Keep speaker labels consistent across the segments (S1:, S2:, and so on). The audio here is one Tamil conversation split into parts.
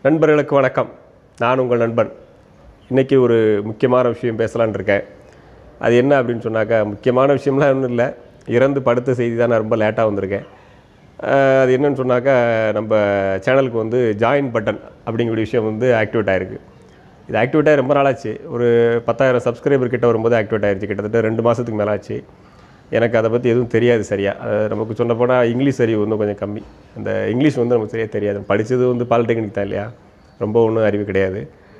S1: நண்பர்களுக்கு வணக்கம் நான் உங்கள் நண்பன் இன்றைக்கி ஒரு முக்கியமான விஷயம் பேசலான்னு இருக்கேன் அது என்ன அப்படின்னு சொன்னாக்கா முக்கியமான விஷயம்லாம் ஒன்றும் இல்லை இறந்து படுத்த செய்தி தான் நான் ரொம்ப லேட்டாக வந்திருக்கேன் அஹ் அது என்னன்னு சொன்னாக்கா நம்ம சேனலுக்கு வந்து ஜாயின் பட்டன் அப்படிங்கிற விஷயம் வந்து ஆக்டிவேட் ஆயிருக்கு இது ஆக்டிவேட் ஆகி ரொம்ப நாளாச்சு ஒரு பத்தாயிரம் சப்ஸ்கிரைபர் கிட்ட வரும்போது ஆக்டிவேட் ஆயிருச்சு கிட்டத்தட்ட ரெண்டு மாதத்துக்கு மேலே ஆச்சு எனக்கு அதை பற்றி எதுவும் தெரியாது சரியாக அது நமக்கு சொன்ன போனால் இங்கிலீஷ் அறிவு இன்னும் கொஞ்சம் கம்மி அந்த இங்கிலீஷ் வந்து நமக்கு சரியாக தெரியாது படித்தது வந்து பாலிடெக்னிக் தான் இல்லையா ரொம்ப ஒன்றும் அறிவு கிடையாது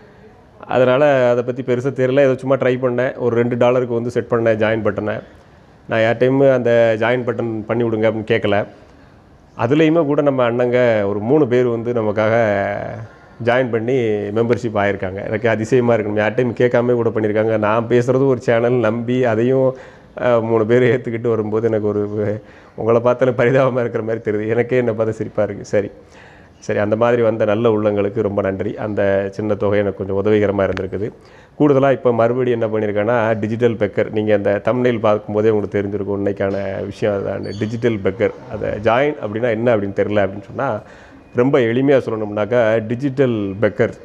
S1: அதனால் அதை பற்றி பெருசாக தெரியல ஏதோ சும்மா ட்ரை பண்ணேன் ஒரு ரெண்டு டாலருக்கு வந்து செட் பண்ணேன் ஜாயின் பட்டனை நான் யார் டைமு அந்த ஜாயின் பட்டன் பண்ணி விடுங்க அப்படின்னு கேட்கல அதுலேயுமே கூட நம்ம அண்ணங்க ஒரு மூணு பேர் வந்து நமக்காக ஜாயின் பண்ணி மெம்பர்ஷிப் ஆகியிருக்காங்க எனக்கு அதிசயமாக இருக்கணும் யார் டைம் கேட்காம கூட பண்ணியிருக்காங்க நான் பேசுகிறது ஒரு சேனல் நம்பி அதையும் அஹ், மூணு பேர் ஏற்றுக்கிட்டு வரும்போது எனக்கு ஒரு உங்களை பார்த்தாலும் பரிதாபமாக இருக்கிற மாதிரி தெரியுது எனக்கே என்னை பார்த்தா சிரிப்பாக இருக்குது சரி சரி அந்த மாதிரி வந்த நல்ல உள்ளங்களுக்கு ரொம்ப நன்றி அந்த சின்ன தொகை எனக்கு கொஞ்சம் உதவிகரமாக இருந்திருக்குது கூடுதலாக இப்போ மறுபடியும் என்ன பண்ணியிருக்கேன்னா டிஜிட்டல் பெக்கர் நீங்கள் அந்த தம்னைல் பார்க்கும்போதே உங்களுக்கு தெரிஞ்சிருக்கும் இன்னைக்கான விஷயம் அதுதான் டிஜிட்டல் பெக்கர் அதை ஜாயின் அப்படின்னா என்ன அப்படின்னு தெரில அப்படின்னு சொன்னால் ரொம்ப எளிமையாக சொல்லணும்னாக்கா டிஜிட்டல் பெக்கர்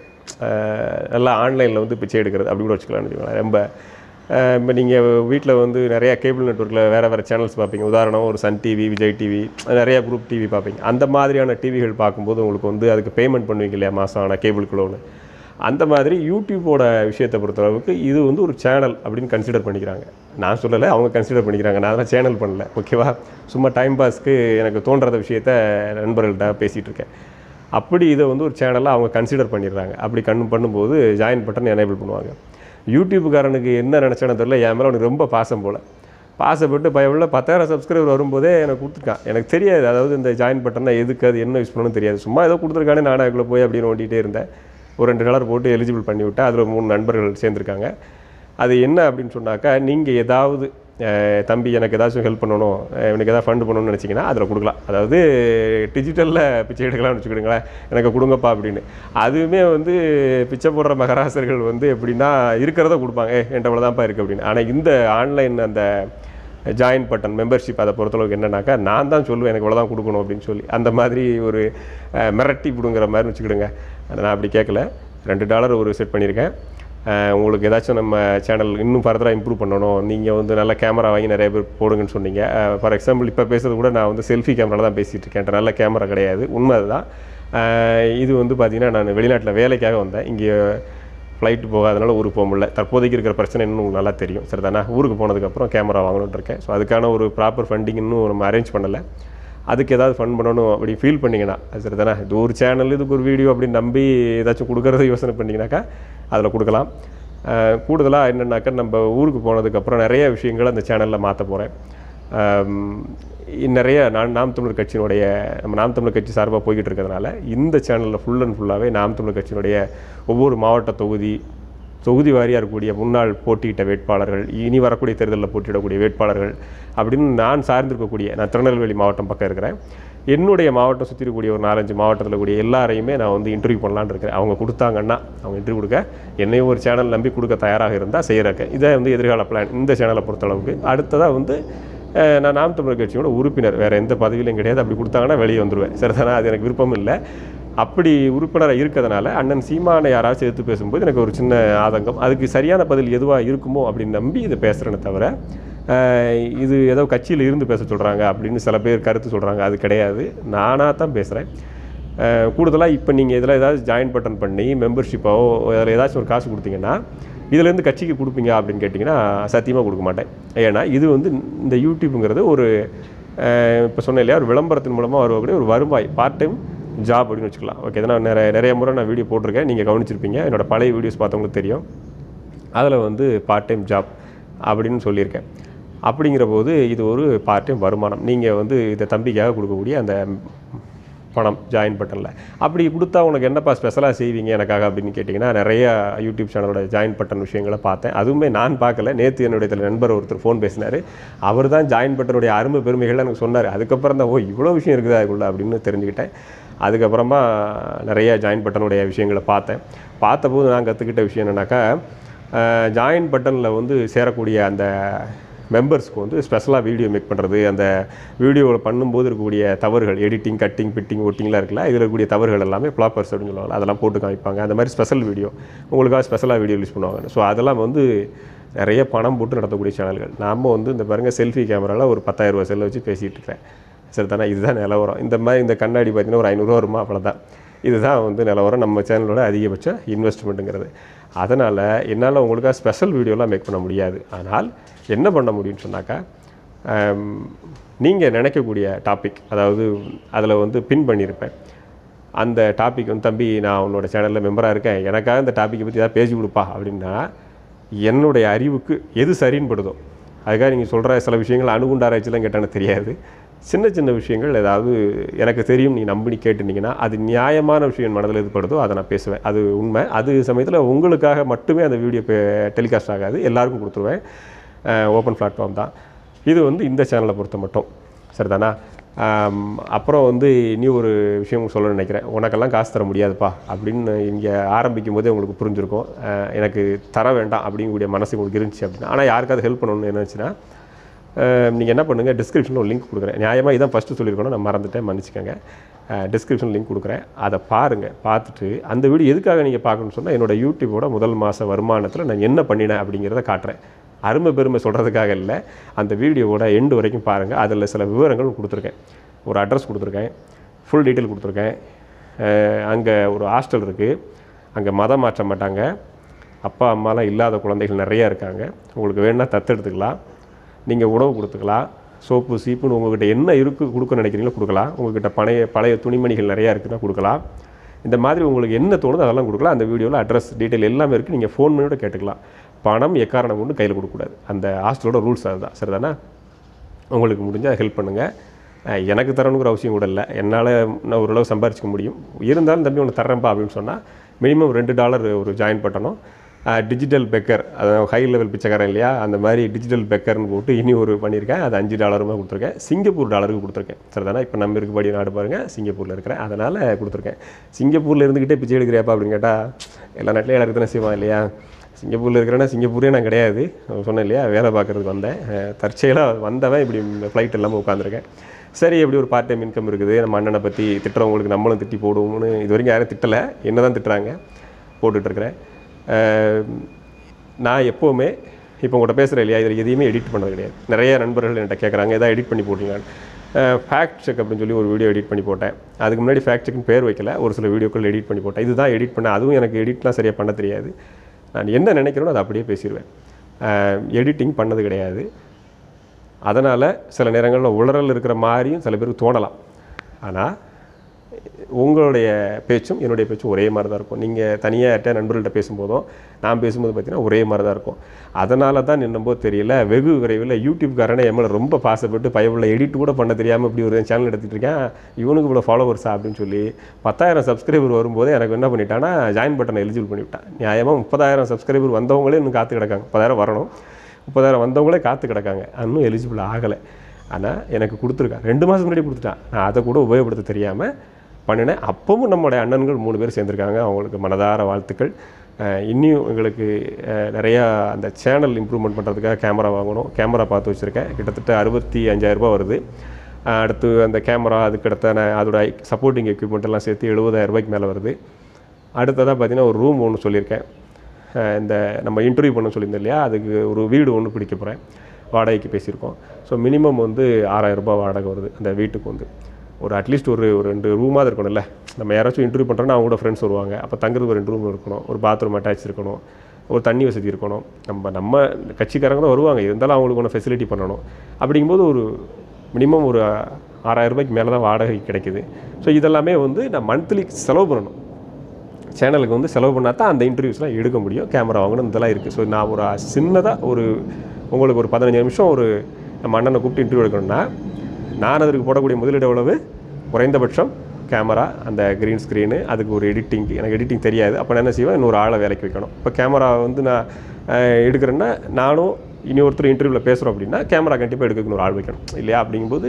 S1: நல்லா ஆன்லைனில் வந்து பிச்சை எடுக்கிறது அப்படி கூட வச்சுக்கலாம்னு வச்சுக்கோங்களேன் ரொம்ப இப்போ நீங்கள் வீட்டில் வந்து நிறையா கேபிள் நெட்ஒர்க்கில் வேறு வேறு சேனல்ஸ் பார்ப்பீங்க உதாரணம் ஒரு சன் டிவி விஜய் டிவி நிறையா குரூப் டிவி பார்ப்பீங்க அந்த மாதிரியான டிவிகள் பார்க்கும்போது உங்களுக்கு வந்து அதுக்கு பேமெண்ட் பண்ணுவீங்க இல்லையா மாதம் ஆனால் கேபிளுக்குள்ளோன்னு அந்த மாதிரி யூடியூப்போட விஷயத்தை பொறுத்தளவுக்கு இது வந்து ஒரு சேனல் அப்படின்னு கன்சிடர் பண்ணிக்கிறாங்க நான் சொல்லலை அவங்க கன்சிடர் பண்ணிக்கிறாங்க நான் அதெல்லாம் சேனல் பண்ணல ஓகேவா சும்மா டைம் பாஸ்க்கு எனக்கு தோன்றாத விஷயத்த நண்பர்கள்ட்ட பேசிகிட்டு இருக்கேன் அப்படி இதை வந்து ஒரு சேனலாக அவங்க கன்சிடர் பண்ணிடுறாங்க அப்படி கண் பண்ணும்போது ஜாயின் பட்டன் எனேபிள் பண்ணுவாங்க யூடியூப்காரனுக்கு என்ன நினச்சானு தெரியல என் மேலே அவனுக்கு ரொம்ப பாசம் போல் பாசப்பட்டு பயவுள்ள பத்தாயிரம் சப்ஸ்கிரைபர் வரும்போதே எனக்கு கொடுத்துருக்கான் எனக்கு தெரியாது அதாவது இந்த ஜாயின் பட்டனை எதுக்கு அது என்ன யூஸ் பண்ணணும்னு தெரியாது சும்மா ஏதோ கொடுத்துருக்கானே நானும் அதுக்குள்ளே போய் அப்படின்னு ஓட்டிகிட்டே இருந்தேன் ஒரு ரெண்டு டாலர் போட்டு எலிஜிபிள் பண்ணி விட்டேன் அதில் மூணு நண்பர்கள் சேர்ந்துருக்காங்க அது என்ன அப்படின்னு சொன்னாக்கா நீங்கள் ஏதாவது அஹ், தம்பி எனக்கு ஏதாச்சும் ஹெல்ப் பண்ணணும் அஹ், எனக்கு ஏதாவது ஃபண்ட் பண்ணணும்னு நினச்சிங்கன்னா அதில் கொடுக்கலாம் அதாவது டிஜிட்டலில் பிச்சை எடுக்கலாம்னு வச்சுக்கிடுங்களேன் எனக்கு கொடுங்கப்பா அப்படின்னு அதுவுமே வந்து பிச்சை போடுற மகராசர்கள் வந்து எப்படின்னா இருக்கிறத கொடுப்பாங்க ஏ என்கிட்ட இவ்வளோதான்ப்பா இருக்குது அப்படின்னு ஆனால் இந்த ஆன்லைன் அந்த ஜாயின் பட்டன் மெம்பர்ஷிப் அதை பொறுத்தளவுக்கு என்னன்னாக்கா நான் தான் சொல்லுவேன் எனக்கு இவ்வளோ தான் கொடுக்கணும் அப்படின்னு சொல்லி அந்த மாதிரி ஒரு அஹ், மிரட்டி பிடுங்குற மாதிரி வச்சுக்கிடுங்க அதை நான் அப்படி கேட்கல ரெண்டு டாலர் ஒரு செட் பண்ணியிருக்கேன் அஹ், உங்களுக்கு ஏதாச்சும் நம்ம சேனல் இன்னும் ஃபர்தராக இம்ப்ரூவ் பண்ணணும் நீங்கள் வந்து நல்ல கேமரா வாங்கி நிறைய பேர் போடுங்கன்னு சொன்னீங்க ஃபார் எக்ஸாம்பிள் இப்போ பேசுறது கூட நான் வந்து செல்ஃபி கேமரா தான் பேசிகிட்டு இருக்கேன் என்கிட்ட நல்ல கேமரா கிடையாது உண்மை அதுதான் அஹ், இது வந்து பார்த்திங்கன்னா நான் வெளிநாட்டில் வேலைக்காக வந்தேன் இங்கே ஃப்ளைட்டு போகாதனால ஊருக்கு போக முடியல தற்போதைக்கு இருக்கிற பிரச்சனை இன்னும் உங்களுக்கு நல்லா தெரியும் சரிதானா ஊருக்கு போனதுக்கப்புறம் கேமரா வாங்கணும்னு இருக்கேன் ஸோ அதுக்கான ஒரு ப்ராப்பர் ஃபண்டிங் இன்னும் நம்ம அரேஞ்ச் பண்ணலை அதுக்கு ஏதாவது ஃபண்ட் பண்ணணும் அப்படி ஃபீல் பண்ணிங்கன்னா அது சரிதானே இது ஒரு சேனல் இதுக்கு ஒரு வீடியோ அப்படின்னு நம்பி ஏதாச்சும் கொடுக்கறத யோசனை பண்ணிங்கனாக்கா அதில் கொடுக்கலாம் கூடுதலாக என்னென்னாக்கா நம்ம ஊருக்கு போனதுக்கப்புறம் நிறைய விஷயங்களை அந்த சேனலில் மாற்ற போகிறேன் நிறைய நான் நாம் தமிழர் கட்சியினுடைய நம்ம நாம் தமிழர் கட்சி சார்பாக போய்கிட்டு இருக்கிறதுனால இந்த சேனலில் ஃபுல் அண்ட் ஃபுல்லாகவே நாம் தமிழர் கட்சியினுடைய ஒவ்வொரு மாவட்ட தொகுதி தொகுதி வாரியாக இருக்கக்கூடிய முன்னாள் போட்டியிட்ட வேட்பாளர்கள் இனி வரக்கூடிய தேர்தலில் போட்டியிடக்கூடிய வேட்பாளர்கள் அப்படின்னு நான் சார்ந்திருக்கக்கூடிய நான் திருநெல்வேலி மாவட்டம் பக்கம் இருக்கிறேன் என்னுடைய மாவட்டம் சுற்றி இருக்கக்கூடிய ஒரு நாலஞ்சு மாவட்டத்தில் கூடிய எல்லாரையுமே நான் வந்து இன்டர்வியூ பண்ணலான்னு இருக்கிறேன் அவங்க கொடுத்தாங்கன்னா அவங்க இன்டர்வியூ கொடுக்க என்னையும் ஒரு சேனல் நம்பி கொடுக்க தயாராக இருந்தால் செய்கிறக்க இதை வந்து எதிர்கால பிளான் இந்த சேனலை பொறுத்தளவுக்கு அடுத்ததாக வந்து அஹ், நான் நாம் தமிழர் கட்சியோட உறுப்பினர் வேறு எந்த பதவியிலும் கிடையாது அப்படி கொடுத்தாங்கன்னா வெளியே வந்துடுவேன் சரிதானா அது எனக்கு விருப்பம் இல்லை அப்படி உறுப்பினராக இருக்கிறதுனால அண்ணன் சீமானை யாராச்சும் எடுத்து பேசும்போது எனக்கு ஒரு சின்ன ஆதங்கம் அதுக்கு சரியான பதில் எதுவாக இருக்குமோ அப்படின்னு நம்பி இதை பேசுகிறேனே தவிர அஹ், இது ஏதோ கட்சியில் இருந்து பேச சொல்கிறாங்க அப்படின்னு சில பேர் கருத்து சொல்கிறாங்க அது கிடையாது நானாக தான் பேசுகிறேன் கூடுதலாக இப்போ நீங்கள் இதில் ஏதாவது ஜாயின் பட்டன் பண்ணி மெம்பர்ஷிப்போ அதில் ஏதாச்சும் ஒரு காசு கொடுத்தீங்கன்னா இதுலேருந்து கட்சிக்கு கொடுப்பீங்க அப்படின்னு கேட்டிங்கன்னா சத்தியமாக கொடுக்க மாட்டேன் ஏன்னா இது வந்து இந்த யூடியூப்புங்கிறது ஒரு இப்போ சொன்னேன் இல்லையா ஒரு விளம்பரத்தின் மூலமாக வரக்கூடிய ஒரு வருவாய் பார்ட் டைம் ஜாப் அப்படின்னு வச்சுக்கலாம் ஓகே நான் நிறைய நிறைய முறை நான் வீடியோ போட்டிருக்கேன் நீங்கள் கவனிச்சிருப்பீங்க என்னோட பழைய வீடியோஸ் பார்த்தவங்களுக்கு தெரியும் அதில் வந்து பார்ட் டைம் ஜாப் அப்படின்னு சொல்லியிருக்கேன் அப்படிங்கிற போது இது ஒரு பார்ட் டைம் வருமானம் நீங்கள் வந்து இதை தம்பிக்காக கொடுக்கக்கூடிய அந்த பணம் ஜாயின் பட்டனில் அப்படி கொடுத்தா உனக்கு என்னப்பா ஸ்பெஷலாக செய்வீங்க எனக்காக அப்படின்னு கேட்டிங்கன்னா நிறைய யூடியூப் சேனலோட ஜாயின் பட்டன் விஷயங்களை பார்த்தேன் அதுவுமே நான் பார்க்கல நேற்று என்னுடைய இதுல நண்பர் ஒருத்தர் ஃபோன் பேசினார் அவர் தான் ஜாயின் பட்டனுடைய அருமை பெருமைகள் எனக்கு சொன்னார் அதுக்கப்புறம் தான் ஓ இவ்வளோ விஷயம் இருக்குது அதுக்குள்ள அப்படின்னு தெரிஞ்சுக்கிட்டேன் அதுக்கப்புறமா நிறைய ஜாயின் பட்டனுடைய விஷயங்களை பார்த்தேன் பார்த்தபோது நான் கற்றுக்கிட்ட விஷயம் என்னன்னாக்கா ஜாயின் பட்டனில் வந்து சேரக்கூடிய அந்த மெம்பர்ஸ்க்கு வந்து ஸ்பெஷலாக வீடியோ மேக் பண்ணுறது அந்த வீடியோவில் பண்ணும்போது இருக்கக்கூடிய தவறுகள் எடிட்டிங் கட்டிங் பிட்டிங் ஒட்டிங்லாம் இருக்குல்ல இதில் இருக்கக்கூடிய தவறுகள் எல்லாமே ப்ளாப்பர்ஸ் அப்படின்னு சொல்லுவாங்க அதெல்லாம் போட்டு காமிப்பாங்க அந்த மாதிரி ஸ்பெஷல் வீடியோ உங்களுக்காக ஸ்பெஷலாக வீடியோ ரிலீஸ் பண்ணுவாங்க ஸோ அதெல்லாம் வந்து நிறைய பணம் போட்டு நடத்தக்கூடிய சேனல்கள் நாம் வந்து இந்த பாருங்கள் செல்ஃபி கேமராவில் ஒரு பத்தாயிரம் ரூபாய் செல்லை வச்சு பேசிகிட்டு இருக்கிறேன் சரி தானே இதுதான் நிலவரம் இந்த மாதிரி இந்த கண்ணாடி பார்த்தீங்கன்னா ஒரு ஐநூறுரூவா வருமா அவ்வளோதான் இதுதான் வந்து நிலவரம் நம்ம சேனலோட அதிகபட்ச இன்வெஸ்ட்மெண்ட்டுங்கிறது அதனால் என்னால் உங்களுக்காக ஸ்பெஷல் வீடியோலாம் மேக் பண்ண முடியாது ஆனால் என்ன பண்ண முடியும்னு சொன்னாக்கா நீங்கள் நினைக்கக்கூடிய டாபிக் அதாவது அதில் வந்து பின் பண்ணியிருப்பேன் அந்த டாபிக் வந்து தம்பி நான் உன்னோட சேனலில் மெம்பராக இருக்கேன் எனக்காக இந்த டாப்பிக்கை பற்றி ஏதாவது பேசி கொடுப்பா அப்படின்னா என்னுடைய அறிவுக்கு எது சரின்னு படுதோ அதுக்காக நீங்கள் சொல்கிற சில விஷயங்கள் அணுகுண்டாராய்ச்சிலாம் கேட்டானு தெரியாது சின்ன சின்ன விஷயங்கள் ஏதாவது எனக்கு தெரியும் நீ நம்பி கேட்டுனீங்கன்னா அது நியாயமான விஷயம் மனதில் எது படுதோ அதை நான் பேசுவேன் அது உண்மை அது சமயத்தில் உங்களுக்காக மட்டுமே அந்த வீடியோ டெலிகாஸ்ட் ஆகாது எல்லாருக்கும் கொடுத்துருவேன் ஓப்பன் பிளாட்ஃபார்ம் தான் இது வந்து இந்த சேனலை பொறுத்த மட்டும் சரிதானா ஆம், அப்புறம் வந்து இனி ஒரு விஷயம் சொல்ல நினைக்கிறேன் உனக்கெல்லாம் காசு தர முடியாதுப்பா அப்படின்னு இங்கே ஆரம்பிக்கும் போதே உங்களுக்கு புரிஞ்சிருக்கும் அஹ், எனக்கு தர வேண்டாம் அப்படிங்கக்கூடிய மனசு உங்களுக்கு இருந்துச்சு அப்படின்னா ஆனால் யாருக்காவது ஹெல்ப் பண்ணணும்னு என்னச்சுன்னா நீங்கள் என்ன பண்ணுங்கள் டிஸ்கிரிப்ஷனில் ஒரு லிங்க் கொடுக்குறேன் நியாயமாக இதான் ஃபஸ்ட்டு சொல்லியிருக்கணும் நான் மறந்துட்டேன் மன்னிச்சுக்கோங்க டிஸ்கிரிப்ஷன் லிங்க் கொடுக்குறேன் அதை பாருங்கள் பார்த்துட்டு அந்த வீடியோ எதுக்காக நீங்கள் பார்க்கணும்னு சொன்னால் என்னோட யூடியூபோட முதல் மாத வருமானத்தில் நான் என்ன பண்ணினேன் அப்படிங்கிறத காட்டுறேன் அருமை பெருமை சொல்கிறதுக்காக இல்லை அந்த வீடியோவோட எண்டு வரைக்கும் பாருங்கள் அதில் சில விவரங்கள் கொடுத்துருக்கேன் ஒரு அட்ரஸ் கொடுத்துருக்கேன் ஃபுல் டீட்டெயில் கொடுத்துருக்கேன் அங்கே ஒரு ஹாஸ்டல் இருக்குது அங்கே மதம் மாற்ற மாட்டாங்க அப்பா அம்மாலாம் இல்லாத குழந்தைகள் நிறையா இருக்காங்க உங்களுக்கு வேணும்னா தத்தெடுத்துக்கலாம் நீங்கள் உணவு கொடுத்துக்கலாம் சோப்பு சீப்புன்னு உங்கள்கிட்ட என்ன இருக்குது கொடுக்க நினைக்கிறீங்களோ கொடுக்கலாம் உங்கள்கிட்ட பழைய பழைய துணிமணிகள் நிறையா இருக்குன்னா கொடுக்கலாம் இந்த மாதிரி உங்களுக்கு என்ன தோணுதோ அதெல்லாம் கொடுக்கலாம் அந்த வீடியோவில் அட்ரஸ் டீட்டெயில் எல்லாமே இருக்குது நீங்கள் ஃபோன் பண்ணியோட கேட்டுக்கலாம் பணம் எக்காரணம் கொண்டு கையில் கொடுக்கக்கூடாது அந்த ஹாஸ்டலோட ரூல்ஸ் அதுதான் சரிதானே உங்களுக்கு முடிஞ்சால் ஹெல்ப் பண்ணுங்கள் அஹ் எனக்கு தரணுங்கிற அவசியம் கூட இல்லை என்னால் நான் ஓரளவு சம்பாரிச்சிக்க முடியும் இருந்தாலும் தம்பி ஒன்று தர்றேன்ப்பா அப்படின்னு சொன்னால் மினிமம் ரெண்டு டாலர் ஒரு ஜாயின் பண்ணணும் டிஜிட்டல் பெக்கர் அதாவது ஹை லெவல் பிச்சைக்காரன் இல்லையா அந்த மாதிரி டிஜிட்டல் பெக்கர்னு போட்டு இனி ஒரு பண்ணியிருக்கேன் அது அஞ்சு டாலருமா கொடுத்துருக்கேன் சிங்கப்பூர் டாலருக்கு கொடுத்துருக்கேன் சரிதானே இப்போ நம்ம இருக்கபடி நாடு பாருங்கள் சிங்கப்பூரில் இருக்கிறேன் அதனால் கொடுத்துருக்கேன் சிங்கப்பூரில் இருந்துக்கிட்டே பிச்சை எடுக்கிறியாப்பா அப்படின்னு கேட்டால் எல்லா நாட்டிலையும் எல்லாருக்கு தானே செய்வான் இல்லையா சிங்கப்பூரில் இருக்கிறேன்னா சிங்கப்பூரே நான் கிடையாது சொன்னேன் இல்லையா வேலை பார்க்குறதுக்கு வந்தேன் அஹ் தற்செயலாக வந்தவன் இப்படி ஃப்ளைட் இல்லாமல் உட்காந்துருக்கேன் சரி எப்படி ஒரு பார்ட் டைம் இன்கம் இருக்குது நம்ம அண்ணனை பற்றி திட்டுறவங்களுக்கு நம்மளும் திட்டி போடுவோம்னு இது வரைக்கும் யாரும் திட்டலை என்ன தான் திட்டுறாங்க போட்டுட்ருக்கிறேன் நான் எப்போவுமே இப்போ உங்கள்கிட்ட பேசுகிறேன் இல்லையா இதில் எதையுமே எடிட் பண்ணது கிடையாது நிறைய நண்பர்கள் என்கிட்ட கேட்குறாங்க எதாவது எடிட் பண்ணி போட்டீங்களான்னு ஃபேக்ட் செக் அப்படின்னு சொல்லி ஒரு வீடியோ எடிட் பண்ணி போட்டேன் அதுக்கு முன்னாடி ஃபேக்ட் செக்னு பேர் வைக்கல ஒரு சில வீடியோக்கள் எடிட் பண்ணி போட்டேன் இதுதான் எடிட் பண்ண அதுவும் எனக்கு எடிட்லாம் சரியாக பண்ண தெரியாது நான் என்ன நினைக்கிறேனோ அதை அப்படியே பேசிடுவேன் எடிட்டிங் பண்ணது கிடையாது அதனால் சில நேரங்களில் உளறல் இருக்கிற மாதிரியும் சில பேருக்கு தோணலாம் ஆனால் உங்களுடைய பேச்சும் என்னுடைய பேச்சும் ஒரே மாதிரி தான் இருக்கும் நீங்கள் தனியாக நண்பர்கள்ட்ட பேசும்போதும் நான் பேசும்போது பார்த்தீங்கன்னா ஒரே மாதிரி தான் இருக்கும் அதனால தான் என்னமோ தெரியல வெகு விரைவில் யூடியூப்காரனே என் மேலே ரொம்ப பாசப்பட்டு பயவுள்ள எடிட் கூட பண்ண தெரியாமல் இப்படி ஒரு சேனல் எடுத்துகிட்டு இருக்கேன் இவனுக்கு இவ்வளோ ஃபாலோவர்ஸா அப்படின்னு சொல்லி பத்தாயிரம் சப்ஸ்கிரைபர் வரும்போதே எனக்கு என்ன பண்ணிட்டான்னா ஜாயின் பட்டனை எலிஜிபிள் பண்ணிவிட்டான் நியாயமாக முப்பதாயிரம் சப்ஸ்கிரைபர் வந்தவங்களே இன்னும் காத்து கிடக்காங்க முப்பதாயிரம் வரணும் முப்பதாயிரம் வந்தவங்களே காத்து கிடக்காங்க இன்னும் எலிஜிபிள் ஆகலை ஆனால் எனக்கு கொடுத்துருக்கான் ரெண்டு மாதம் முன்னாடி கொடுத்துட்டான் நான் அதை கூட உபயோகப்படுத்த தெரியாமல் பண்ணினேன் அப்பவும் நம்மளுடைய அண்ணன்கள் மூணு பேர் சேர்ந்துருக்காங்க அவங்களுக்கு மனதார வாழ்த்துக்கள் அஹ் இன்னியும் எங்களுக்கு அஹ், நிறையா அந்த சேனல் இம்ப்ரூவ்மெண்ட் பண்ணுறதுக்காக கேமரா வாங்கணும் கேமரா பார்த்து வச்சுருக்கேன் கிட்டத்தட்ட அறுபத்தி அஞ்சாயிரரூபா வருது அஹ் அடுத்து அந்த கேமரா அதுக்கடுத்தான அதோட சப்போர்ட்டிங் எக்யூப்மெண்ட் எல்லாம் சேர்த்து எழுபதாயிரம் ரூபாய்க்கு மேலே வருது அடுத்ததாக பார்த்தீங்கன்னா ஒரு ரூம் ஒன்று சொல்லியிருக்கேன் அஹ் இந்த நம்ம இன்டர்வியூ பண்ண சொல்லியிருந்தோம் இல்லையா அதுக்கு ஒரு வீடு ஒன்று பிடிக்க போகிறேன் வாடகைக்கு பேசியிருக்கோம் ஸோ மினிமம் வந்து ஆறாயிரம் ரூபாய் வாடகை வருது அந்த வீட்டுக்கு வந்து ஒரு அட்லீஸ்ட் ஒரு ஒரு ரெண்டு ரூமாவது இருக்கணும்ல நம்ம யாராச்சும் இன்டர்வியூ பண்ணுறோன்னா அவங்க கூட ஃப்ரெண்ட்ஸ் வருவாங்க அப்போ தங்குறதுக்கு ஒரு ரெண்டு ரூம் இருக்கணும் ஒரு பாத்ரூம் அட்டாச் இருக்கணும் ஒரு தண்ணி வசதி இருக்கணும் நம்ம நம்ம கட்சிக்காரங்க தான் வருவாங்க இருந்தாலும் அவங்களுக்கு ஒன்று ஃபெசிலிட்டி பண்ணணும் அப்படிங்கும்போது ஒரு மினிமம் ஒரு ஆறாயிரம் ரூபாய்க்கு மேலே தான் வாடகை கிடைக்குது ஸோ இதெல்லாமே வந்து நான் மந்த்லி செலவு பண்ணணும் சேனலுக்கு வந்து செலவு பண்ணால் தான் அந்த இன்டர்வியூஸ்லாம் எடுக்க முடியும் கேமரா வாங்கணும் இதெல்லாம் இருக்குது ஸோ நான் ஒரு சின்னதாக ஒரு உங்களுக்கு ஒரு பதினஞ்சு நிமிஷம் ஒரு நம்ம அண்ணனை கூப்பிட்டு இன்டர்வியூ எடுக்கணும்னா நான் அதற்கு போடக்கூடிய முதலீடு எவ்வளவு குறைந்தபட்சம் கேமரா அந்த க்ரீன் ஸ்க்ரீனு அதுக்கு ஒரு எடிட்டிங் எனக்கு எடிட்டிங் தெரியாது அப்போ நான் என்ன செய்வேன் இன்னொரு ஆளை வேலைக்கு வைக்கணும் இப்போ கேமரா வந்து நான் அஹ், எடுக்கிறேன்னா நானும் இனி ஒருத்தர் இன்டர்வியூவில் பேசுகிறோம் அப்படின்னா கேமரா கண்டிப்பாக எடுக்கிறதுக்கு ஒரு ஆள் வைக்கணும் இல்லையா அப்படிங்கும்போது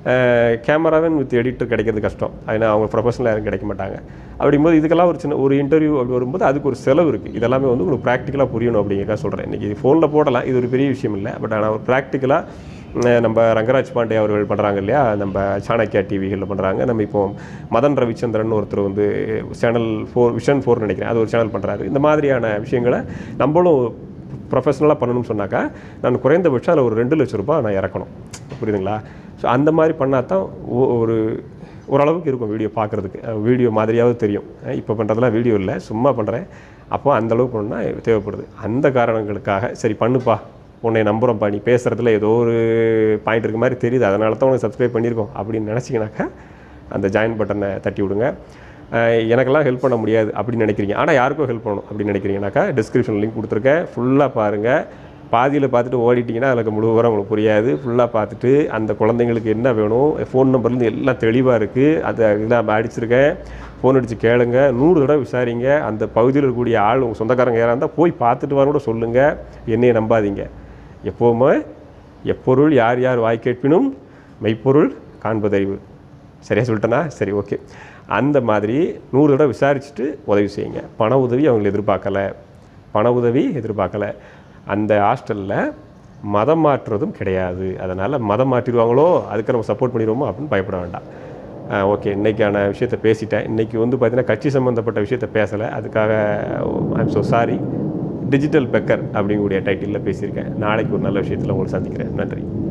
S1: கேமராவன் வித் எடிட்டர் கிடைக்கிறது கஷ்டம் ஏன்னா அவங்க ப்ரொஃபஷனல் யாரும் கிடைக்க மாட்டாங்க அப்படிங்கும்போது இதுக்கெல்லாம் ஒரு சின்ன ஒரு இன்டர்வியூ அப்படி வரும்போது அதுக்கு ஒரு செலவு இருக்குது இதெல்லாமே வந்து உங்களுக்கு ப்ராக்டிக்கலாக புரியணும் அப்படிங்கிறத சொல்கிறேன் இன்றைக்கி ஃபோனில் போடலாம் இது ஒரு பெரிய விஷயம் இல்லை பட் ஆனால் ஒரு ப்ராக்டிக்கலாக நம்ம ரங்கராஜ் பாண்டே அவர்கள் பண்ணுறாங்க இல்லையா நம்ம சாணக்கியா டிவிகளில் பண்ணுறாங்க நம்ம இப்போ மதன் ரவிச்சந்திரன் ஒருத்தர் வந்து சேனல் ஃபோர் விஷன் ஃபோர் நினைக்கிறேன் அது ஒரு சேனல் பண்ணுறாரு இந்த மாதிரியான விஷயங்களை நம்மளும் ப்ரொஃபஷனலாக பண்ணணும்னு சொன்னாக்கா நான் குறைந்தபட்சம் அதில் ஒரு ரெண்டு லட்ச ரூபாய் நான் இறக்கணும் புரியுதுங்களா ஸோ அந்த மாதிரி பண்ணால் தான் ஒ- ஒரு ஓரளவுக்கு இருக்கும் வீடியோ பார்க்குறதுக்கு வீடியோ மாதிரியாவது தெரியும் அஹ் இப்போ பண்ணுறதுலாம் வீடியோ இல்லை சும்மா பண்ணுறேன் அப்போ அந்த அளவுக்கு பண்ணா தேவைப்படுது அந்த காரணங்களுக்காக சரி பண்ணுப்பா உன்னை நம்புகிறோம்ப்பா நீ பேசுகிறதுல ஏதோ ஒரு பாயிண்ட் இருக்க மாதிரி தெரியுது அதனால தான் உனக்கு சப்ஸ்கிரைப் பண்ணியிருக்கோம் அப்படின்னு நினச்சிங்கனாக்கா அந்த ஜாயின் பட்டனை தட்டி விடுங்க அஹ் எனக்கெல்லாம் ஹெல்ப் பண்ண முடியாது அப்படின்னு நினைக்கிறீங்க ஆனால் யாருக்கும் ஹெல்ப் பண்ணணும் அப்படின்னு நினைக்கிறீங்கனாக்கா டிஸ்கிரிப்ஷன் லிங்க் கொடுத்துருக்கேன் ஃபுல்லாக பாருங்கள் பாதியில் பார்த்துட்டு ஓடிட்டிங்கன்னா அதில் முழு விவரம் உங்களுக்கு புரியாது ஃபுல்லாக பார்த்துட்டு அந்த குழந்தைங்களுக்கு என்ன வேணும் ஃபோன் நம்பர்லேருந்து எல்லாம் தெளிவாக இருக்குது அதை இதெல்லாம் அடிச்சிருக்கேன் ஃபோன் அடித்து கேளுங்க நூறு தடவை விசாரிங்க அந்த பகுதியில் இருக்கக்கூடிய ஆள் உங்கள் சொந்தக்காரங்க யாராக இருந்தால் போய் பார்த்துட்டு வர கூட சொல்லுங்கள் என்னையை நம்பாதீங்க எப்போவுமே எப்பொருள் யார் யார் வாய் கேட்பினும் மெய்ப்பொருள் காண்பதறிவு சரியா சொல்லிட்டேனா சரி ஓகே அந்த மாதிரி நூறு தடவை விசாரிச்சுட்டு உதவி செய்யுங்க பண உதவி அவங்க எதிர்பார்க்கல பண உதவி எதிர்பார்க்கல அந்த ஹாஸ்டலில் மதம் மாற்றுறதும் கிடையாது அதனால் மதம் மாற்றிடுவாங்களோ அதுக்கு நம்ம சப்போர்ட் பண்ணிடுவோமோ அப்படின்னு பயப்பட வேண்டாம் ஓகே இன்றைக்கான விஷயத்தை பேசிட்டேன் இன்றைக்கி வந்து பார்த்தீங்கன்னா கட்சி சம்மந்தப்பட்ட விஷயத்தை பேசலை அதுக்காக I'm so sorry digital beggar அப்படிங்கக்கூடிய டைட்டிலில் பேசியிருக்கேன் நாளைக்கு ஒரு நல்ல விஷயத்தில் உங்களை சந்திக்கிறேன் நன்றி